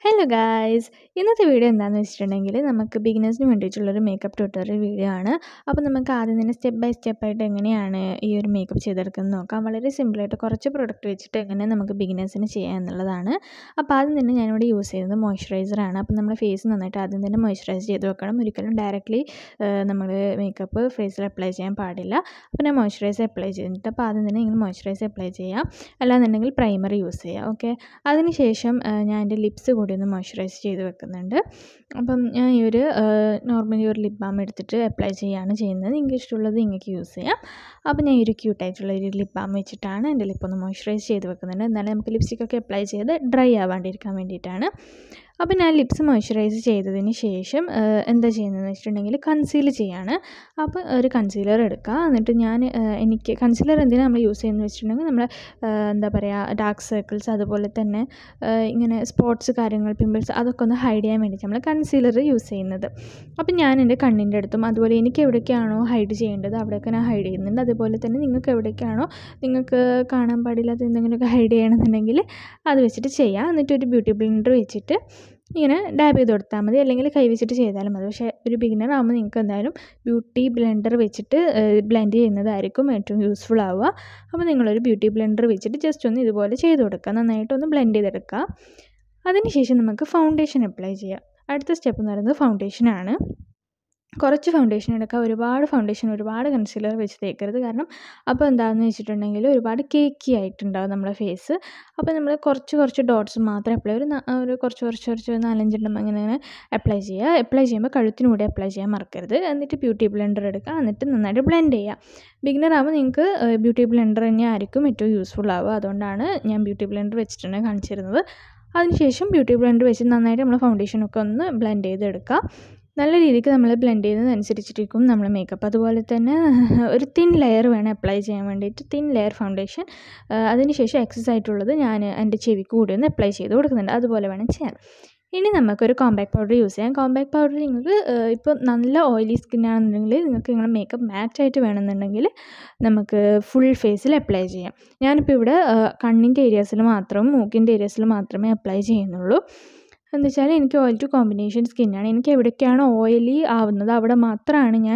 hello guys ഇന്നത്തെ video എന്താണെന്ന് വെച്ചിട്ടുണ്ടെങ്കിൽ നമുക്ക് ബിഗിനേഴ്സിന് വേണ്ടിയിട്ടുള്ളൊരു മേക്കപ്പ് ട്യൂട്ടോറിയൽ വീഡിയോ ആണ് അപ്പോൾ നമുക്ക് ആദ്യം തന്നെ സ്റ്റെപ്പ് ബൈ സ്റ്റെപ്പായിട്ട് എങ്ങനെയാണ് ഈ ഒരു മേക്കപ്പ് ചെയ്തെടുക്കുന്നത് നോക്കാം വളരെ സിമ്പിളായിട്ട് കുറച്ച് പ്രൊഡക്റ്റ് വെച്ചിട്ട് എങ്ങനെ നമുക്ക് ബിഗിനേഴ്സിന് ചെയ്യാം എന്നുള്ളതാണ് അപ്പോൾ ആദ്യം തന്നെ ഞാനിവിടെ യൂസ് ചെയ്യുന്നത് മോയ്സ്ചറൈസറാണ് അപ്പോൾ നമ്മുടെ ഫേസ് നന്നായിട്ട് ആദ്യം തന്നെ മോയ്സ്ചറൈസ് ചെയ്ത് വെക്കണം ഒരിക്കലും ഡയറക്റ്റ്ലി നമ്മൾ മേക്കപ്പ് ഫേസിൽ അപ്ലൈ ചെയ്യാൻ പാടില്ല അപ്പോൾ ഞാൻ മോയ്സ്ചറൈസർ അപ്ലൈ ചെയ്തിട്ട് അപ്പോൾ ആദ്യം തന്നെ ഇങ്ങനെ മോയ്സ്ചറൈസർ അപ്ലൈ ചെയ്യാം അല്ലാന്നുണ്ടെങ്കിൽ പ്രൈമർ യൂസ് ചെയ്യാം ഓക്കെ അതിനുശേഷം ഞാൻ എൻ്റെ ലിപ്സ് കൂടി ഒന്ന് മോയ്സ്ചറൈസ് ചെയ്ത് വെക്കുന്നുണ്ട് അപ്പം ഞാൻ ഈ ഒരു നോർമലി ഒരു ലിപ് ബാം എടുത്തിട്ട് അപ്ലൈ ചെയ്യുകയാണ് ചെയ്യുന്നത് നിങ്ങൾക്ക് ഇഷ്ടമുള്ളത് നിങ്ങൾക്ക് യൂസ് ചെയ്യാം അപ്പോൾ ഞാൻ ഈ ഒരു ക്യൂട്ടായിട്ടുള്ള ഒരു ലിപ് ബാം വെച്ചിട്ടാണ് എൻ്റെ ലിപ്പ് ഒന്ന് മോയ്സ്ചറൈസ് ചെയ്ത് വെക്കുന്നുണ്ട് എന്നാലും നമുക്ക് ലിപ്സ്റ്റിക്കൊക്കെ അപ്ലൈ ചെയ്ത് ഡ്രൈ ആവാണ്ടിരിക്കാൻ വേണ്ടിയിട്ടാണ് അപ്പോൾ ഞാൻ ലിപ്സ് മോയ്സ്ചറൈസ് ചെയ്തതിന് ശേഷം എന്താ ചെയ്യുന്നതെന്ന് വെച്ചിട്ടുണ്ടെങ്കിൽ കൺസീൽ ചെയ്യാണ് അപ്പോൾ ഒരു കൺസീലർ എടുക്കുക എന്നിട്ട് ഞാൻ എനിക്ക് കൺസീലർ എന്തിനാണ് നമ്മൾ യൂസ് ചെയ്യുന്നത് വെച്ചിട്ടുണ്ടെങ്കിൽ നമ്മൾ എന്താ പറയുക ഡാർക്ക് സർക്കിൾസ് അതുപോലെ തന്നെ ഇങ്ങനെ സ്പോട്ട്സ് കാര്യങ്ങൾ പിമ്പിൾസ് അതൊക്കെ ഒന്ന് ഹൈഡ് ചെയ്യാൻ വേണ്ടിയിട്ട് നമ്മൾ കൺസീലർ യൂസ് ചെയ്യുന്നത് അപ്പോൾ ഞാൻ എൻ്റെ കണ്ണിൻ്റെ അടുത്തും അതുപോലെ എനിക്ക് എവിടേക്കാണോ ഹൈഡ് ചെയ്യേണ്ടത് അവിടെയൊക്കെ ഞാൻ ഹൈഡ് ചെയ്യുന്നുണ്ട് അതുപോലെ തന്നെ നിങ്ങൾക്ക് എവിടേക്കാണോ നിങ്ങൾക്ക് കാണാൻ പാടില്ലാത്ത എന്തെങ്കിലുമൊക്കെ ഹൈഡ് ചെയ്യണമെന്നുണ്ടെങ്കിൽ അത് വെച്ചിട്ട് ചെയ്യാം എന്നിട്ട് ഒരു ബ്യൂട്ടി ബ്ലെൻഡർ വെച്ചിട്ട് ഇങ്ങനെ ഡാബ് ചെയ്ത് കൊടുത്താൽ മതി അല്ലെങ്കിൽ കൈ വെച്ചിട്ട് ചെയ്താലും മതി പക്ഷേ ഒരു ബിഗിനർ ആകുമ്പോൾ നിങ്ങൾക്ക് എന്തായാലും ബ്യൂട്ടി ബ്ലെൻഡർ വെച്ചിട്ട് ബ്ലെൻഡ് ചെയ്യുന്നതായിരിക്കും ഏറ്റവും യൂസ്ഫുൾ ആവുക അപ്പോൾ നിങ്ങളൊരു ബ്യൂട്ടി ബ്ലെൻഡർ വെച്ചിട്ട് ജസ്റ്റ് ഒന്ന് ഇതുപോലെ ചെയ്ത് കൊടുക്കുക നന്നായിട്ടൊന്ന് ബ്ലെൻഡ് ചെയ്തെടുക്കുക അതിനുശേഷം നമുക്ക് ഫൗണ്ടേഷൻ അപ്ലൈ ചെയ്യാം അടുത്ത സ്റ്റെപ്പ് എന്ന് പറയുന്നത് ഫൗണ്ടേഷനാണ് കുറച്ച് ഫൗണ്ടേഷൻ എടുക്കുക ഒരുപാട് ഫൗണ്ടേഷൻ ഒരുപാട് കൺസീലർ വെച്ച് തേക്കരുത് കാരണം അപ്പോൾ എന്താണെന്ന് വെച്ചിട്ടുണ്ടെങ്കിൽ ഒരുപാട് കേക്കി ആയിട്ടുണ്ടാവും നമ്മുടെ ഫേസ് അപ്പോൾ നമ്മൾ കുറച്ച് കുറച്ച് ഡോട്ട്സ് മാത്രം അപ്ലൈ ഒരു ഒരു കുറച്ച് കുറച്ച് കുറച്ച് നാലഞ്ചെണ്ണം അങ്ങനെ അങ്ങനെ അപ്ലൈ ചെയ്യുക അപ്ലൈ ചെയ്യുമ്പോൾ കഴുത്തിനൂടെ അപ്ലൈ ചെയ്യാൻ മറക്കരുത് എന്നിട്ട് ബ്യൂട്ടി ബ്ലെൻഡർ എടുക്കുക എന്നിട്ട് നന്നായിട്ട് ബ്ലെൻഡ് ചെയ്യുക ബിഗിനർ ആകുമ്പോൾ നിങ്ങൾക്ക് ബ്യൂട്ടി ബ്ലെൻഡർ തന്നെ ആയിരിക്കും ഏറ്റവും യൂസ്ഫുൾ ആവുക അതുകൊണ്ടാണ് ഞാൻ ബ്യൂട്ടി ബ്ലെൻഡർ വെച്ചിട്ടാണ് കാണിച്ചിരുന്നത് അതിനുശേഷം ബ്യൂട്ടി ബ്ലെൻഡർ വെച്ച് നന്നായിട്ട് നമ്മൾ ഫൗണ്ടേഷനൊക്കെ ഒന്ന് ബ്ലെൻഡ് ചെയ്തെടുക്കുക നല്ല രീതിക്ക് നമ്മൾ ബ്ലെൻഡ് ചെയ്യുന്നതനുസരിച്ചിരിക്കും നമ്മൾ മേക്കപ്പ് അതുപോലെ തന്നെ ഒരു തിൻ ലെയർ വേണം അപ്ലൈ ചെയ്യാൻ വേണ്ടിയിട്ട് തിൻ ലെയർ ഫൗണ്ടേഷൻ അതിനുശേഷം എക്സസ് ആയിട്ടുള്ളത് ഞാൻ എൻ്റെ ചെവിക്ക് കൂടി ഒന്ന് അപ്ലൈ ചെയ്ത് കൊടുക്കുന്നുണ്ട് അതുപോലെ വേണം ചെയ്യാൻ ഇനി നമുക്കൊരു കോമ്പാക്ട് പൗഡർ യൂസ് ചെയ്യാം കോമ്പാക്ട് പൗഡർ നിങ്ങൾക്ക് ഇപ്പോൾ നല്ല ഓയിലി സ്കിൻ ആണെന്നുണ്ടെങ്കിൽ നിങ്ങൾക്ക് നിങ്ങളുടെ മേക്കപ്പ് മാച്ച് ആയിട്ട് വേണമെന്നുണ്ടെങ്കിൽ നമുക്ക് ഫുൾ ഫേസിൽ അപ്ലൈ ചെയ്യാം ഞാനിപ്പോൾ ഇവിടെ കണ്ണിൻ്റെ ഏരിയാസിൽ മാത്രം മൂക്കിൻ്റെ ഏരിയാസിൽ മാത്രമേ അപ്ലൈ ചെയ്യുന്നുള്ളൂ എന്താ വെച്ചാൽ എനിക്ക് ഓയിൽ ടു കോമ്പിനേഷൻ സ്കിന്നാണ് എനിക്ക് എവിടേക്കാണോ ഓയിലി ആവുന്നത് അവിടെ മാത്രമാണ് ഞാൻ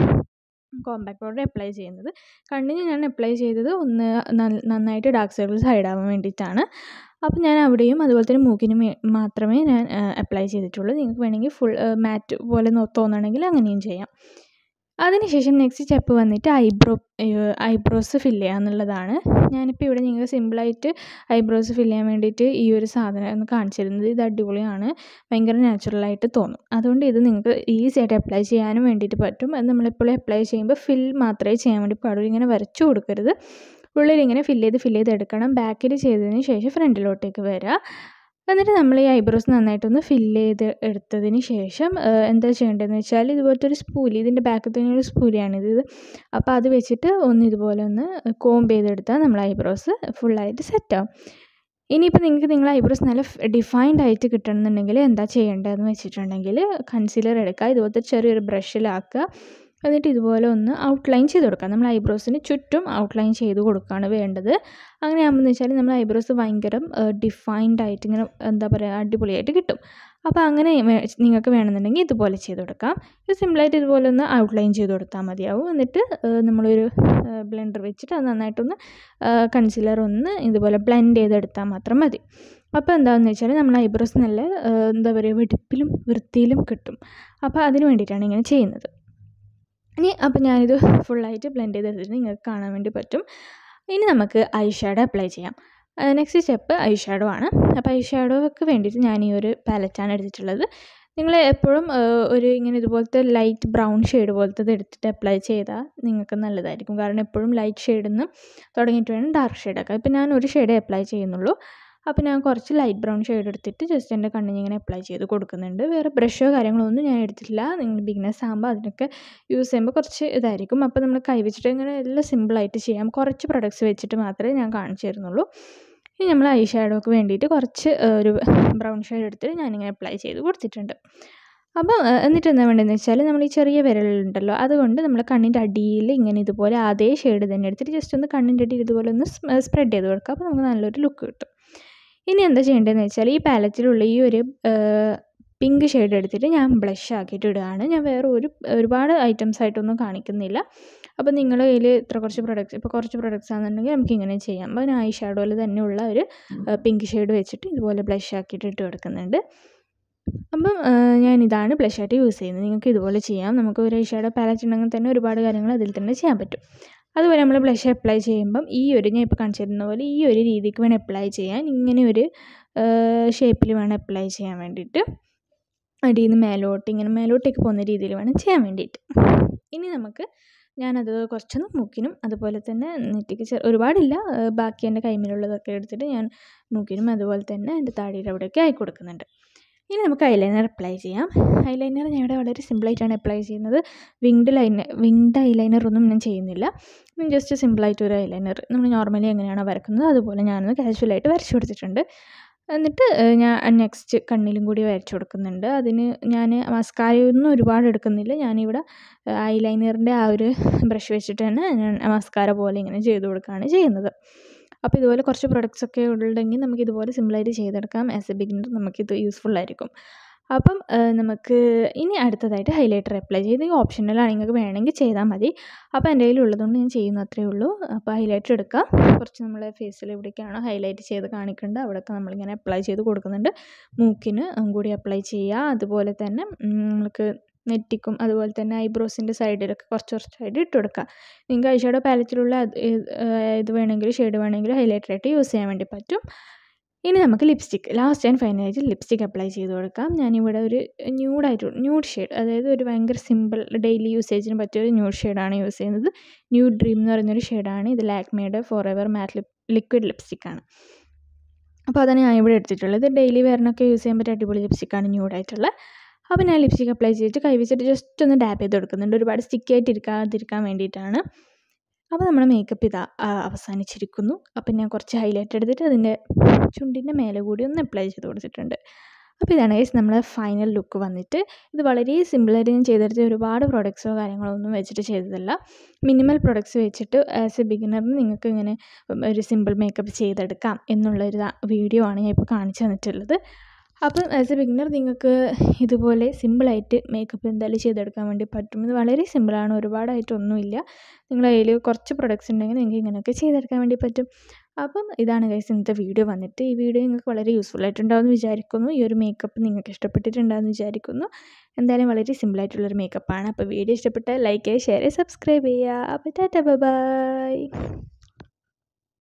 കോമ്പാക്ട് പൗഡർ അപ്ലൈ ചെയ്യുന്നത് കണ്ണിന് ഞാൻ അപ്ലൈ ചെയ്തത് ഒന്ന് നന്നായിട്ട് ഡാർക്ക് സർക്കിൾസ് ഹൈഡ് ആവാൻ വേണ്ടിയിട്ടാണ് അപ്പോൾ ഞാൻ അവിടെയും അതുപോലെ തന്നെ മൂക്കിനും മാത്രമേ ഞാൻ അപ്ലൈ ചെയ്തിട്ടുള്ളൂ നിങ്ങൾക്ക് വേണമെങ്കിൽ ഫുൾ മാറ്റ് പോലെ തോന്നുകയാണെങ്കിൽ അങ്ങനെയും ചെയ്യാം അതിനുശേഷം നെക്സ്റ്റ് സ്റ്റെപ്പ് വന്നിട്ട് ഐബ്രോ ഐബ്രോസ് ഫില്ല് ചെയ്യുക എന്നുള്ളതാണ് ഞാനിപ്പോൾ ഇവിടെ നിങ്ങൾക്ക് സിമ്പിളായിട്ട് ഐബ്രോസ് ഫില്ല് ചെയ്യാൻ വേണ്ടിയിട്ട് ഈ ഒരു സാധനം ഒന്ന് കാണിച്ചിരുന്നത് ഇത് അടിപൊളിയാണ് ഭയങ്കര നാച്ചുറലായിട്ട് തോന്നും അതുകൊണ്ട് ഇത് നിങ്ങൾക്ക് ഈസി ആയിട്ട് അപ്ലൈ ചെയ്യാനും വേണ്ടിയിട്ട് പറ്റും അത് നമ്മളെപ്പോഴും അപ്ലൈ ചെയ്യുമ്പോൾ ഫിൽ മാത്രമേ ചെയ്യാൻ വേണ്ടി പാടുള്ളൂ ഇങ്ങനെ വരച്ചു കൊടുക്കരുത് ഉള്ളിൽ ഇങ്ങനെ ഫില്ല് ചെയ്ത് ഫില്ല് ചെയ്ത് എടുക്കണം ബാക്കിൽ ചെയ്തതിന് ശേഷം ഫ്രണ്ടിലോട്ടേക്ക് വരിക എന്നിട്ട് നമ്മൾ ഈ ഐബ്രോസ് നന്നായിട്ടൊന്ന് ഫില്ല് ചെയ്ത് എടുത്തതിന് ശേഷം എന്താ ചെയ്യേണ്ടതെന്ന് വെച്ചാൽ ഇതുപോലത്തെ ഒരു സ്പൂലി ഇതിൻ്റെ ബാക്കിൽ തന്നെ ഒരു സ്പൂലിയാണിത് അപ്പോൾ അത് വെച്ചിട്ട് ഒന്ന് ഇതുപോലെ ഒന്ന് കോംബ് ചെയ്തെടുത്താൽ നമ്മൾ ഐബ്രോസ് ഫുള്ളായിട്ട് സെറ്റാവും ഇനിയിപ്പോൾ നിങ്ങൾക്ക് നിങ്ങളുടെ ഐബ്രോസ് നല്ല ഡിഫൈൻഡ് ആയിട്ട് കിട്ടണമെന്നുണ്ടെങ്കിൽ എന്താ ചെയ്യേണ്ടതെന്ന് വെച്ചിട്ടുണ്ടെങ്കിൽ കൺസീലർ എടുക്കുക ഇതുപോലത്തെ ചെറിയൊരു ബ്രഷിലാക്കുക എന്നിട്ട് ഇതുപോലെ ഒന്ന് ഔട്ട്ലൈൻ ചെയ്ത് കൊടുക്കുക നമ്മൾ ഐബ്രോസിന് ചുറ്റും ഔട്ട്ലൈൻ ചെയ്ത് കൊടുക്കുകയാണ് വേണ്ടത് അങ്ങനെ ആകുമ്പോൾ വെച്ചാൽ നമ്മൾ ഐബ്രോസ് ഭയങ്കര ഡിഫൈൻഡ് ആയിട്ട് ഇങ്ങനെ എന്താ പറയുക അടിപൊളിയായിട്ട് കിട്ടും അപ്പോൾ അങ്ങനെ നിങ്ങൾക്ക് വേണമെന്നുണ്ടെങ്കിൽ ഇതുപോലെ ചെയ്ത് കൊടുക്കാം ഇത് സിമ്പിളായിട്ട് ഇതുപോലെ ഒന്ന് ഔട്ട്ലൈൻ ചെയ്ത് കൊടുത്താൽ മതിയാവും എന്നിട്ട് നമ്മളൊരു ബ്ലെൻഡർ വെച്ചിട്ട് അത് നന്നായിട്ടൊന്ന് കൺസീലർ ഒന്ന് ഇതുപോലെ ബ്ലെൻഡ് ചെയ്തെടുത്താൽ മാത്രം മതി അപ്പോൾ എന്താണെന്ന് വെച്ചാൽ നമ്മൾ ഐബ്രോസ് നല്ല എന്താ പറയുക വെടുപ്പിലും വൃത്തിയിലും കിട്ടും അപ്പോൾ അതിന് വേണ്ടിയിട്ടാണ് ഇങ്ങനെ ചെയ്യുന്നത് ഇനി അപ്പോൾ ഞാനിത് ഫുള്ളായിട്ട് ബ്ലെൻഡ് ചെയ്തെടുത്തിട്ട് നിങ്ങൾക്ക് കാണാൻ വേണ്ടി പറ്റും ഇനി നമുക്ക് ഐ ഷാഡോ അപ്ലൈ ചെയ്യാം നെക്സ്റ്റ് സ്റ്റെപ്പ് ഐ ഷാഡോ ആണ് അപ്പോൾ ഐ ഷാഡോക്ക് വേണ്ടിയിട്ട് ഞാൻ ഈ ഒരു പാലറ്റാണ് എടുത്തിട്ടുള്ളത് നിങ്ങൾ എപ്പോഴും ഒരു ഇങ്ങനെ ഇതുപോലത്തെ ലൈറ്റ് ബ്രൗൺ ഷെയ്ഡ് പോലത്തത് എടുത്തിട്ട് അപ്ലൈ ചെയ്താൽ നിങ്ങൾക്ക് നല്ലതായിരിക്കും കാരണം എപ്പോഴും ലൈറ്റ് ഷെയ്ഡിൽ നിന്ന് തുടങ്ങിയിട്ട് വേണം ഡാർക്ക് ഷെയ്ഡ് ആക്കാൻ ഇപ്പോൾ ഞാൻ ഒരു ഷെയ്ഡേ അപ്ലൈ ചെയ്യുന്നുള്ളൂ അപ്പോൾ ഞാൻ കുറച്ച് ലൈറ്റ് ബ്രൗൺ ഷെയ്ഡ് എടുത്തിട്ട് ജസ്റ്റ് എൻ്റെ കണ്ണിന് ഇങ്ങനെ അപ്ലൈ ചെയ്ത് കൊടുക്കുന്നുണ്ട് വേറെ ബ്രഷോ കാര്യങ്ങളോ ഒന്നും ഞാൻ എടുത്തിട്ടില്ല നിങ്ങൾ ബിഗിനേഴ്സ് ആകുമ്പോൾ അതിനൊക്കെ യൂസ് ചെയ്യുമ്പോൾ കുറച്ച് ഇതായിരിക്കും അപ്പോൾ നമ്മൾ കൈ വെച്ചിട്ട് ഇങ്ങനെ എല്ലാം സിമ്പിളായിട്ട് ചെയ്യാം കുറച്ച് പ്രൊഡക്ട്സ് വെച്ചിട്ട് മാത്രമേ ഞാൻ കാണിച്ചു തരുന്നുള്ളൂ ഇനി നമ്മൾ ഐ ഷാഡോക്ക് വേണ്ടിയിട്ട് കുറച്ച് ഒരു ബ്രൗൺ ഷെയ്ഡ് എടുത്തിട്ട് ഞാനിങ്ങനെ അപ്ലൈ ചെയ്ത് കൊടുത്തിട്ടുണ്ട് അപ്പോൾ എന്നിട്ട് എന്താ വേണ്ടതെന്ന് വെച്ചാൽ നമ്മൾ ഈ ചെറിയ വിരലുണ്ടല്ലോ അതുകൊണ്ട് നമ്മൾ കണ്ണിൻ്റെ അടിയിൽ ഇങ്ങനെ ഇതുപോലെ അതേ ഷെയ്ഡ് തന്നെ എടുത്തിട്ട് ജസ്റ്റ് ഒന്ന് കണ്ണിൻ്റെ അടിയിൽ ഇതുപോലെ ഒന്ന് സ്പ്രെഡ് ചെയ്ത് കൊടുക്കുക അപ്പോൾ നമുക്ക് നല്ലൊരു ലുക്ക് കിട്ടും ഇനി എന്താ ചെയ്യേണ്ടതെന്ന് വെച്ചാൽ ഈ പാലറ്റിലുള്ള ഈ ഒരു പിങ്ക് ഷെയ്ഡ് എടുത്തിട്ട് ഞാൻ ബ്ലഷ് ആക്കിയിട്ട് ഇടുകയാണ് ഞാൻ വേറെ ഒരു ഒരുപാട് ഐറ്റംസ് ആയിട്ടൊന്നും കാണിക്കുന്നില്ല അപ്പോൾ നിങ്ങൾ കയ്യിൽ ഇത്ര കുറച്ച് പ്രൊഡക്ട്സ് ഇപ്പോൾ കുറച്ച് പ്രൊഡക്ട്സ് ആണെന്നുണ്ടെങ്കിൽ നമുക്ക് ഇങ്ങനെ ചെയ്യാം അപ്പോൾ ഞാൻ ഐ ഷാഡോയിൽ തന്നെയുള്ള ഒരു പിങ്ക് ഷെയ്ഡ് വെച്ചിട്ട് ഇതുപോലെ ബ്ലഷ് ആക്കിയിട്ട് ഇട്ട് കൊടുക്കുന്നുണ്ട് അപ്പം ഞാൻ ഇതാണ് ബ്ലഷ് ആയിട്ട് യൂസ് ചെയ്യുന്നത് നിങ്ങൾക്ക് ഇതുപോലെ ചെയ്യാം നമുക്ക് ഒരു ഐ ഷാഡോ പാലറ്റ് ഉണ്ടെങ്കിൽ തന്നെ ഒരുപാട് കാര്യങ്ങൾ അതിൽ തന്നെ ചെയ്യാൻ പറ്റും അതുപോലെ നമ്മൾ ബ്ലഷ് അപ്ലൈ ചെയ്യുമ്പം ഈ ഒരു ഞാൻ ഇപ്പോൾ കാണിച്ചു തരുന്ന പോലെ ഈ ഒരു രീതിക്ക് വേണം അപ്ലൈ ചെയ്യാൻ ഇങ്ങനെ ഒരു ഷേപ്പിൽ വേണം അപ്ലൈ ചെയ്യാൻ വേണ്ടിയിട്ട് അടിയിൽ നിന്ന് മേലോട്ട് ഇങ്ങനെ മേലോട്ടേക്ക് പോകുന്ന രീതിയിൽ വേണം ചെയ്യാൻ വേണ്ടിയിട്ട് ഇനി നമുക്ക് ഞാനത് കുറച്ചൊന്ന് മൂക്കിനും അതുപോലെ തന്നെ നെറ്റിക്ക് ചെ ഒരുപാടില്ല ബാക്കി എൻ്റെ കൈമിലുള്ളതൊക്കെ എടുത്തിട്ട് ഞാൻ മൂക്കിനും അതുപോലെ തന്നെ എൻ്റെ താടിയുടെ അവിടെയൊക്കെ ആയി കൊടുക്കുന്നുണ്ട് ഇനി നമുക്ക് ഐലൈനർ അപ്ലൈ ചെയ്യാം ഐലൈനർ ഞാൻ ഇവിടെ വളരെ സിമ്പിളായിട്ടാണ് അപ്ലൈ ചെയ്യുന്നത് വിങ്ഡ് ലൈനർ വിങ്ഡ് ഐലൈനർ ഒന്നും ഞാൻ ചെയ്യുന്നില്ല ജസ്റ്റ് സിമ്പിളായിട്ട് ഒരു ഐലൈനർ നമ്മൾ നോർമലി എങ്ങനെയാണോ വരക്കുന്നത് അതുപോലെ ഞാനൊന്ന് കാഷ്വലായിട്ട് വരച്ചു കൊടുത്തിട്ടുണ്ട് എന്നിട്ട് ഞാൻ നെക്സ്റ്റ് കണ്ണിലും കൂടി വരച്ചു കൊടുക്കുന്നുണ്ട് അതിന് ഞാൻ മസ്കാരയൊന്നും ഒരുപാട് എടുക്കുന്നില്ല ഞാനിവിടെ ഐലൈനറിൻ്റെ ആ ഒരു ബ്രഷ് വെച്ചിട്ട് തന്നെ ഞാൻ മസ്കാര പോലെ ഇങ്ങനെ ചെയ്ത് കൊടുക്കുകയാണ് ചെയ്യുന്നത് അപ്പോൾ ഇതുപോലെ കുറച്ച് പ്രൊഡക്ട്സ് ഒക്കെ ഉണ്ടെങ്കിൽ നമുക്ക് ഇതുപോലെ സിമ്പിളായിട്ട് ചെയ്തെടുക്കാം ആസ് എ ബിഗിനർ നമുക്കിത് യൂസ്ഫുൾ ആയിരിക്കും അപ്പം നമുക്ക് ഇനി അടുത്തതായിട്ട് ഹൈലൈറ്റർ അപ്ലൈ ചെയ്ത് ഈ ഓപ്ഷണലാണ് നിങ്ങൾക്ക് വേണമെങ്കിൽ ചെയ്താൽ മതി അപ്പോൾ എൻ്റെ കയ്യിൽ ഉള്ളതുകൊണ്ട് ഞാൻ ചെയ്യുന്നു അത്രയേ ഉള്ളൂ അപ്പോൾ ഹൈലൈറ്റർ എടുക്കുക കുറച്ച് നമ്മൾ ഫേസിൽ എവിടേക്കാണോ ഹൈലൈറ്റ് ചെയ്ത് കാണിക്കേണ്ടത് അവിടെയൊക്കെ നമ്മളിങ്ങനെ അപ്ലൈ ചെയ്ത് കൊടുക്കുന്നുണ്ട് മൂക്കിന് കൂടി അപ്ലൈ ചെയ്യുക അതുപോലെ തന്നെ നമുക്ക് നെറ്റിക്കും അതുപോലെ തന്നെ ഐബ്രോസിൻ്റെ സൈഡിലൊക്കെ കുറച്ച് കുറച്ചായിട്ട് ഇട്ട് കൊടുക്കുക നിങ്ങൾക്ക് ഐഷാഡോ പാലറ്റിലുള്ള ഇത് വേണമെങ്കിൽ ഷെയ്ഡ് വേണമെങ്കിൽ ഹൈലൈറ്ററായിട്ട് യൂസ് ചെയ്യാൻ വേണ്ടി പറ്റും ഇനി നമുക്ക് ലിപ്സ്റ്റിക്ക് ലാസ്റ്റ് ആൻഡ് ഫൈനലായിട്ട് ലിപ്സ്റ്റിക്ക് അപ്ലൈ ചെയ്ത് കൊടുക്കാം ഞാനിവിടെ ഒരു ന്യൂഡായിട്ട് ന്യൂഡ് ഷെയ്ഡ് അതായത് ഒരു ഭയങ്കര സിമ്പിൾ ഡെയിലി യൂസേജിന് പറ്റിയ ഒരു ന്യൂഡ് ഷെയ്ഡാണ് യൂസ് ചെയ്യുന്നത് ന്യൂഡ് ഡ്രീം എന്ന് പറയുന്നൊരു ഷെയ്ഡാണ് ഇത് ലാക്മേയുടെ forever matte lip liquid ലിപ്സ്റ്റിക്കാണ് അപ്പോൾ അതാണ് ഞാൻ ഇവിടെ എടുത്തിട്ടുള്ളത് ഡെയിലി വെയറിനൊക്കെ യൂസ് ചെയ്യാൻ പറ്റിയ അടിപൊളി ലിപ്സ്റ്റിക്കാണ് ന്യൂഡായിട്ടുള്ള അപ്പോൾ ഞാൻ ലിപ്സ്റ്റിക്ക് അപ്ലൈ ചെയ്തിട്ട് കൈ വെച്ചിട്ട് ജസ്റ്റ് ഒന്ന് ഡാപ്പ് ചെയ്ത് കൊടുക്കുന്നുണ്ട് ഒരുപാട് സ്റ്റിക്കി ആയിട്ട് ഇരിക്കാതിരിക്കാൻ വേണ്ടിയിട്ടാണ് അപ്പോൾ നമ്മുടെ മേക്കപ്പ് ഇതാ അവസാനിച്ചിരിക്കുന്നു അപ്പം ഞാൻ കുറച്ച് ഹൈലൈറ്റ് എടുത്തിട്ട് അതിൻ്റെ ചുണ്ടിൻ്റെ മേലെ കൂടി ഒന്ന് അപ്ലൈ ചെയ്ത് കൊടുത്തിട്ടുണ്ട് അപ്പോൾ ഇതാണ് ഗൈസ് നമ്മളെ ഫൈനൽ ലുക്ക് വന്നിട്ട് ഇത് വളരെ സിമ്പിളായിട്ട് ഞാൻ ചെയ്തെടുത്ത ഒരുപാട് പ്രൊഡക്ട്സോ കാര്യങ്ങളോ ഒന്നും വെച്ചിട്ട് ചെയ്തതല്ല മിനിമൽ പ്രൊഡക്ട്സ് വെച്ചിട്ട് ആസ് എ ബിഗിനറിന് നിങ്ങൾക്ക് ഇങ്ങനെ ഒരു സിമ്പിൾ മേക്കപ്പ് ചെയ്തെടുക്കാം എന്നുള്ളൊരു വീഡിയോ ആണ് ഞാൻ ഇപ്പോൾ കാണിച്ചു തന്നിട്ടുള്ളത് അപ്പം ആസ് എ ബിഗിനർ നിങ്ങൾക്ക് ഇതുപോലെ സിമ്പിളായിട്ട് മേക്കപ്പ് എന്തായാലും ചെയ്തെടുക്കാൻ വേണ്ടി പറ്റും ഇത് വളരെ സിമ്പിളാണ് ഒരുപാടായിട്ടൊന്നുമില്ല നിങ്ങളുടെ കയ്യിൽ കുറച്ച് പ്രൊഡക്ട്സ് ഉണ്ടെങ്കിൽ നിങ്ങൾക്ക് ഇങ്ങനെയൊക്കെ ചെയ്തെടുക്കാൻ വേണ്ടി പറ്റും അപ്പം ഇതാണ് ഗൈസ് ഇന്നത്തെ വീഡിയോ വന്നിട്ട് ഈ വീഡിയോ നിങ്ങൾക്ക് വളരെ യൂസ്ഫുൾ ആയിട്ടുണ്ടാവുമെന്ന് വിചാരിക്കുന്നു ഈ ഒരു മേക്കപ്പ് നിങ്ങൾക്ക് ഇഷ്ടപ്പെട്ടിട്ടുണ്ടാവുമെന്ന് വിചാരിക്കുന്നു എന്തായാലും വളരെ സിമ്പിളായിട്ടുള്ളൊരു മേക്കപ്പാണ് അപ്പോൾ വീഡിയോ ഇഷ്ടപ്പെട്ടാൽ ലൈക്ക് ചെയ്യുക ഷെയർ ചെയ്യുക സബ്സ്ക്രൈബ് ചെയ്യുക അപ്പോൾ ടാറ്റ ബൈ